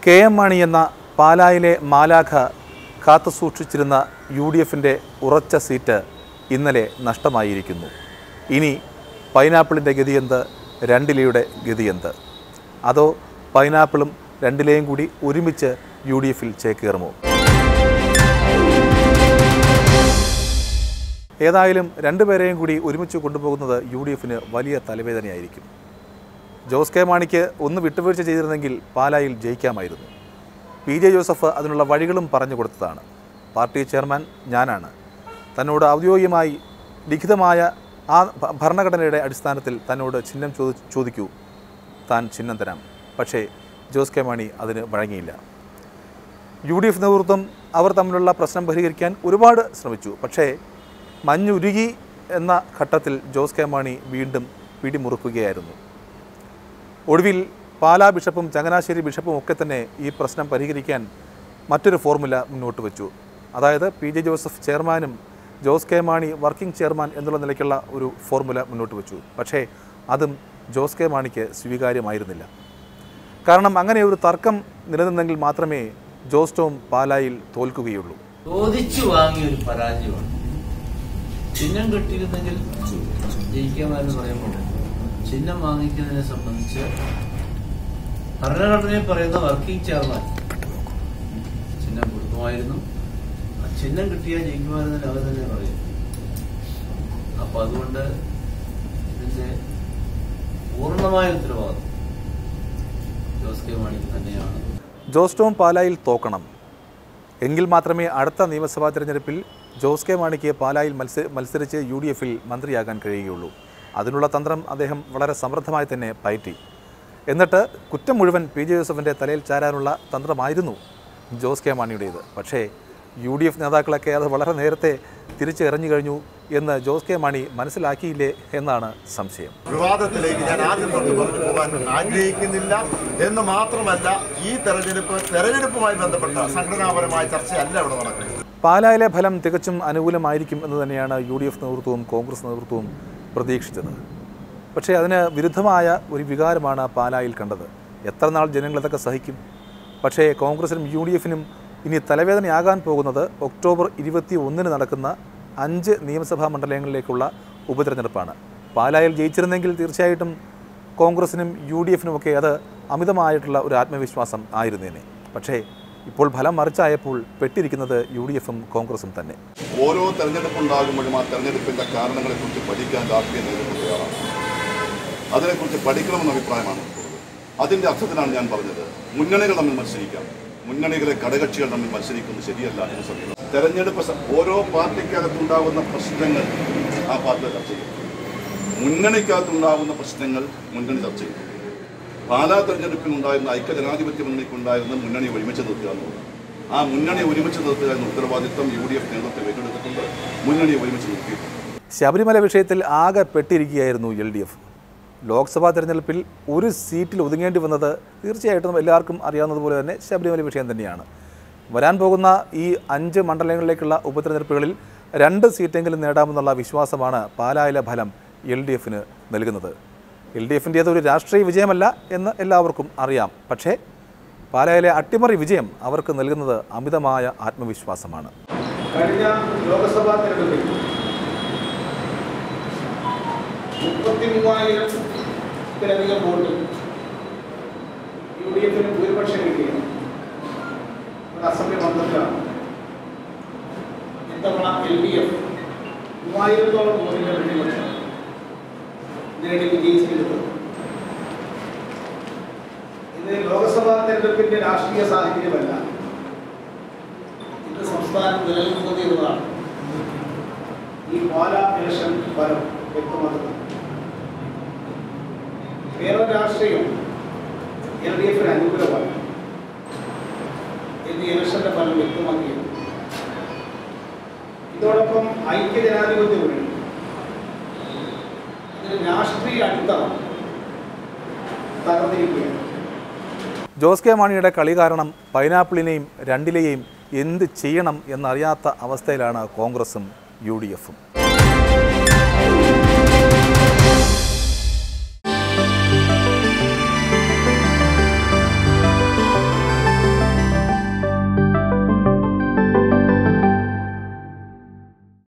K M Mani എന്ന പാലായിലെ മാലാഖ കാത്തുസൂക്ഷിച്ചിരുന്ന യു ഡി എഫിൻ്റെ ഉറച്ച സീറ്റ് ഇന്നലെ നഷ്ടമായിരിക്കുന്നു ഇനി പൈനാപ്പിളിൻ്റെ ഗതിയെന്ത് രണ്ടിലയുടെ ഗതിയെന്ത് അതോ പൈനാപ്പിളും രണ്ടിലെയും കൂടി ഒരുമിച്ച് യു ഡി എഫിൽ ചേക്കേറുമോ ഏതായാലും രണ്ടുപേരെയും കൂടി ഒരുമിച്ച് കൊണ്ടുപോകുന്നത് യു ഡി എഫിന് വലിയ തലവേദനയായിരിക്കും ജോസ് കെ മാണിക്ക് ഒന്ന് വിട്ടുവീഴ്ച ചെയ്തിരുന്നെങ്കിൽ പാലായിൽ ജയിക്കാമായിരുന്നു പി ജെ ജോസഫ് അതിനുള്ള വഴികളും പറഞ്ഞു കൊടുത്തതാണ് പാർട്ടി ചെയർമാൻ ഞാനാണ് തന്നോട് ഔദ്യോഗികമായി ലിഖിതമായ ആ ഭ- ഭരണഘടനയുടെ അടിസ്ഥാനത്തിൽ തന്നോട് ചിഹ്നം ചോദി ചോദിക്കൂ താൻ ചിഹ്നം തരാം പക്ഷേ ജോസ് കെ മാണി അതിന് വഴങ്ങിയില്ല യു ഡി എഫ് നേതൃത്വം അവർ തമ്മിലുള്ള പ്രശ്നം പരിഹരിക്കാൻ ഒരുപാട് ശ്രമിച്ചു പക്ഷേ മഞ്ഞുരുകി എന്ന ഘട്ടത്തിൽ ജോസ് കെ മാണി വീണ്ടും പിടിമുറുക്കുകയായിരുന്നു ഒടുവിൽ പാലാ ബിഷപ്പും ചങ്ങനാശ്ശേരി ബിഷപ്പും ഒക്കെ തന്നെ ഈ പ്രശ്നം പരിഹരിക്കാൻ മറ്റൊരു ഫോർമുല മുന്നോട്ട് വെച്ചു അതായത് പി ജെ ജോസഫ് ചെയർമാനും Jose K Mani working chairman എന്നുള്ള നിലയ്ക്കുള്ള ഒരു ഫോർമുല മുന്നോട്ട് വെച്ചു പക്ഷേ അതും ജോസ് കെ മാണിക്ക് സ്വീകാര്യമായിരുന്നില്ല കാരണം അങ്ങനെ ഒരു തർക്കം നിലനിന്നെങ്കിൽ മാത്രമേ ജോസ് ടോം പാലായിൽ തോൽക്കുകയുള്ളൂ ചോദിച്ചു വാങ്ങിയ ഒരു പരാജയമാണ് ചിഹ്നം കിട്ടിയിരുന്നെങ്കിൽ ജയിക്കാമെന്ന് പറയുമ്പോൾ ചിഹ്നം വാങ്ങിക്കുന്നതിനെ സംബന്ധിച്ച് ഭരണഘടനയിൽ പറയുന്ന വർക്കിംഗ് ചെയർമാൻ ചിഹ്നം കൊടുക്കുമായിരുന്നു ആ ചിഹ്നം കിട്ടിയാൽ ജയിക്കുമായിരുന്നെന്ന് അവർ തന്നെ പറയും അപ്പൊ അതുകൊണ്ട് ഇതിന്റെ പൂർണ്ണമായ ഉത്തരവാദിത്വം ജോസ് കെ മാണിക്ക് തന്നെയാണ് ജോസ് ടോം പാലായിൽ തോക്കണം എങ്കിൽ മാത്രമേ അടുത്ത നിയമസഭാ തെരഞ്ഞെടുപ്പിൽ ജോസ് കെ മാണിക്ക് പാലായിൽ മത്സ മത്സരിച്ച് യു ഡി എഫിൽ മന്ത്രിയാകാൻ കഴിയുകയുള്ളൂ അതിനുള്ള തന്ത്രം അദ്ദേഹം വളരെ സമൃദ്ധമായി തന്നെ പയറ്റി എന്നിട്ട് കുറ്റം മുഴുവൻ പി ജെ ജോസഫിൻ്റെ തലയിൽ ചാരാനുള്ള തന്ത്രമായിരുന്നു ജോസ് കെ മാണിയുടേത് പക്ഷേ യു ഡി എഫ് നേതാക്കളൊക്കെ അത് വളരെ നേരത്തെ തിരിച്ചെറിഞ്ഞു കഴിഞ്ഞു എന്ന് ജോസ് കെ മാണി മനസ്സിലാക്കിയില്ലേ എന്നാണ് സംശയം വിവാദത്തിലേക്ക് ഞാൻ ആദ്യം തൊട്ട് പറഞ്ഞു പോകാൻ ആഗ്രഹിക്കുന്നില്ല എന്ന് മാത്രമല്ല ഈ തെരഞ്ഞെടുപ്പ് തെരഞ്ഞെടുപ്പുമായി ബന്ധപ്പെട്ട സംഘടനാപരമായ ചർച്ചയല്ല ഇവിടെ നടക്കുന്നത് പാലായിലെ ഫലം തികച്ചും അനുകൂലമായിരിക്കും എന്ന് തന്നെയാണ് യു ഡി എഫ് നേതൃത്വവും കോൺഗ്രസ് നേതൃത്വവും പ്രതീക്ഷിച്ചത് പക്ഷേ അതിന് വിരുദ്ധമായ ഒരു വികാരമാണ് പാലായിൽ കണ്ടത് എത്ര നാൾ ജനങ്ങൾ ഇതൊക്കെ സഹിക്കും പക്ഷേ കോൺഗ്രസിനും യു ഡി എഫിനും ഇനി തലവേദനയാകാൻ പോകുന്നത് ഒക്ടോബർ ഇരുപത്തി ഒന്നിന് നടക്കുന്ന അഞ്ച് നിയമസഭാ മണ്ഡലങ്ങളിലേക്കുള്ള ഉപതെരഞ്ഞെടുപ്പാണ് പാലായിൽ ജയിച്ചിരുന്നെങ്കിൽ തീർച്ചയായിട്ടും കോൺഗ്രസിനും യു ഡി എഫിനുമൊക്കെ അത് അമിതമായിട്ടുള്ള ഒരു ആത്മവിശ്വാസം ആയിരുന്നേനെ പക്ഷേ ഇപ്പോൾ ഫലം മറിച്ചായപ്പോൾ പെട്ടിരിക്കുന്നത് യു ഡി എഫും കോൺഗ്രസും തന്നെ ഓരോ തെരഞ്ഞെടുപ്പ് ഉണ്ടാകുമ്പോഴും ആ തെരഞ്ഞെടുപ്പിന്റെ കാരണങ്ങളെക്കുറിച്ച് പഠിക്കാൻ രാഷ്ട്രീയ നേതൃത്വം തയ്യാറാണ് അതിനെക്കുറിച്ച് പഠിക്കണമെന്ന അഭിപ്രായമാണ് എനിക്കുള്ളത് അതിന്റെ അർത്ഥത്തിലാണ് ഞാൻ പറഞ്ഞത് മുന്നണികൾ തമ്മിൽ മത്സരിക്കാം മുന്നണികളെ ഘടകക്ഷികൾ തമ്മിൽ മത്സരിക്കുന്നത് ശരിയല്ല എന്ന് സമീപം തെരഞ്ഞെടുപ്പ് സ- ഓരോ പാർട്ടിക്കകത്തുണ്ടാകുന്ന പ്രശ്നങ്ങൾ ആ പാർട്ടി ചർച്ച ചെയ്യും മുന്നണിക്കകത്തുണ്ടാകുന്ന പ്രശ്നങ്ങൾ മുന്നണി ചർച്ച ചെയ്യും പാലാ തെരഞ്ഞെടുപ്പിൽ ഉണ്ടായിരുന്ന ഐക്യജനാധിപത്യ മുന്നണിക്കുണ്ടായിരുന്ന മുന്നണി ഒരുമിച്ച് നിർത്തുക എന്നുള്ളത് ആ മുന്നണി ഒരുമിച്ച് നിർത്തുക എന്ന ഉത്തരവാദിത്വം യു ഡി എഫ് നേതൃത്വം ഏറ്റെടുത്തിട്ടുണ്ട് മുന്നണി ഒരുമിച്ച് നിർത്തിയിട്ടുണ്ട് ശബരിമല വിഷയത്തിൽ ആകെ പെട്ടിരിക്കുകയായിരുന്നു എൽ ഡി എഫ് ലോക്സഭാ തെരഞ്ഞെടുപ്പിൽ ഒരു സീറ്റിൽ ഒതുങ്ങേണ്ടി വന്നത് തീർച്ചയായിട്ടും എല്ലാവർക്കും അറിയാവുന്നതുപോലെ തന്നെ ശബരിമല വിഷയം തന്നെയാണ് വരാൻ പോകുന്ന ഈ അഞ്ച് മണ്ഡലങ്ങളിലേക്കുള്ള ഉപതെരഞ്ഞെടുപ്പുകളിൽ രണ്ട് സീറ്റെങ്കിലും നേടാമെന്നുള്ള വിശ്വാസമാണ് പാലായിലെ ഫലം എൽ ഡി എഫിന് നൽകുന്നത് എൽ ഡി എഫിൻ്റേത് ഒരു രാഷ്ട്രീയ വിജയമല്ല എന്ന് എല്ലാവർക്കും അറിയാം പക്ഷേ പാലായിലെ അട്ടിമറി വിജയം അവർക്ക് നൽകുന്നത് അമിതമായ ആത്മവിശ്വാസമാണ് കഴിഞ്ഞ ലോക്സഭാ തെരഞ്ഞെടുപ്പിൽ മുപ്പത്തി മൂവായിരത്തിലധികം വോട്ട് യു ഡി എഫിന് ഭൂരിപക്ഷം കിട്ടിയത് ഒരു അസംബ്ലി മണ്ഡലത്തിലാണ് ഇത്തവണ എൽ ഡി എഫ് മൂവായിരത്തോളം വോട്ടിന്റെ ഭൂരിപക്ഷം നേടി വിജയിച്ചിരുന്നത് ഇത് ലോക്സഭാ തെരഞ്ഞെടുപ്പിന്റെ രാഷ്ട്രീയ സാഹചര്യമല്ല ഇന്ന് സംസ്ഥാനം നിലനിൽക്കുന്നത് എന്നതാണ് ഈ പാലാ ഇലക്ഷൻ ഫലം വ്യക്തമാക്കുന്നത് കേരള രാഷ്ട്രീയം എൽ ഡി എഫിന് അനുകൂലമാണ് എന്ന് ഇലക്ഷന്റെ ഫലം വ്യക്തമാക്കിയത് ഇതോടൊപ്പം ഐക്യജനാധിപത്യ മുന്നണി ഇതിന് രാഷ്ട്രീയ അടിത്തറ തകർന്നിരിക്കുകയാണ് ജോസ് കെ മാണിയുടെ കളി കാരണം പൈനാപ്പിളിനെയും രണ്ടിലെയും എന്ത് ചെയ്യണം എന്നറിയാത്ത അവസ്ഥയിലാണ് കോൺഗ്രസും യു ഡി എഫും